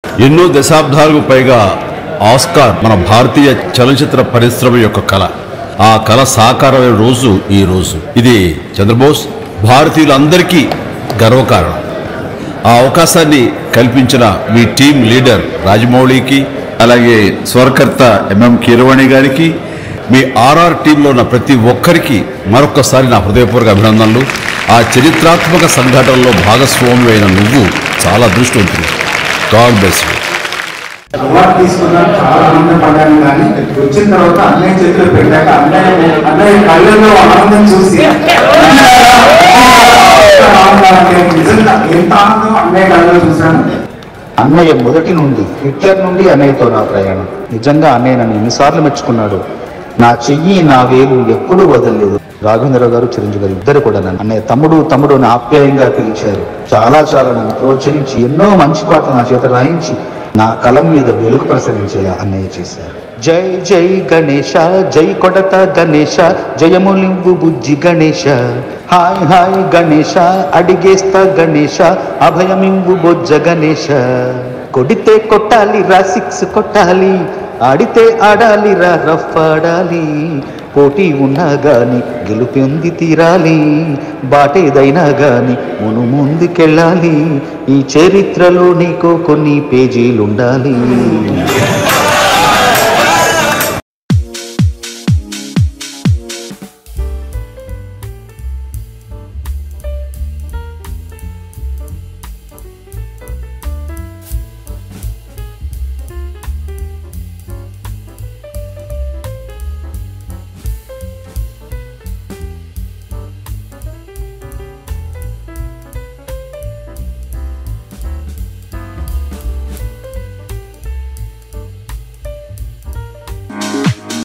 ఎన్నో దశాబ్దాలకు పైగా ఆస్కార్ మన భారతీయ చలనచిత్ర పరిశ్రమ యొక్క కళ ఆ కళ సాకారమైన రోజు ఈ రోజు ఇది చంద్రబోస్ భారతీయులందరికీ గర్వకారణం ఆ అవకాశాన్ని కల్పించిన మీ టీం లీడర్ రాజమౌళికి అలాగే స్వరకర్త ఎంఎం కీరవాణి గారికి మీ ఆర్ఆర్ టీంలో ఉన్న ప్రతి ఒక్కరికి మరొక్కసారి నా హృదయపూర్వక అభినందనలు ఆ చరిత్రాత్మక సంఘటనలో భాగస్వామి అయిన నువ్వు చాలా అదృష్టవంతుడు గాడ్ బ్లెస్ యూ అవార్డు తీసుకున్నాను చాలా ఆనందపడ్డాను కానీ వచ్చిన తర్వాత అన్నయ్య చేతిలో పెట్టాక అన్నయ్య అన్నయ్య కళ్ళల్లో ఆనందం చూసి ఆనందం అంటే నిజంగా ఎంత ఆనందం అన్నయ్య కళ్ళలో చూశాను అన్నయ్య మొదటి నుండి హిట్లర్ నుండి అన్నయ్యతో నా ప్రయాణం నిజంగా అన్నయ్య నన్ను ఎన్నిసార్లు మెచ్చుకున్నాడు నా చెయ్యి నా వేలు ఎప్పుడూ వదలలేదు రాఘవేంద్రరావు గారు చిరంజీవి గారు ఇద్దరు కూడా నన్ను అన్నయ్య తమ్ముడు తమ్ముడు అని ఆప్యాయంగా పిలిచారు చాలా చాలా నన్ను ప్రోత్సహించి ఎన్నో మంచి పాటలు నా చేత రాయించి నా కలం మీద వెలుగు ప్రసరించేలా అన్నయ్య చేశారు జై జై గణేశ జై కొడత గణేశ జయములింగు బుజ్జి గణేశ హాయ్ హాయ్ గణేశ అడిగేస్తా గణేశ అభయమింగు బొజ్జ గణేశ కొడితే కొట్టాలి రా సిక్స్ కొట్టాలి ఆడితే ఆడాలి రా రఫ్ ఆడాలి పోటీ ఉన్నా గాని గెలుపొంది తీరాలి బాటేదైనా గాని మును ముందుకెళ్ళాలి ఈ చరిత్రలో నీకు కొన్ని పేజీలుండాలి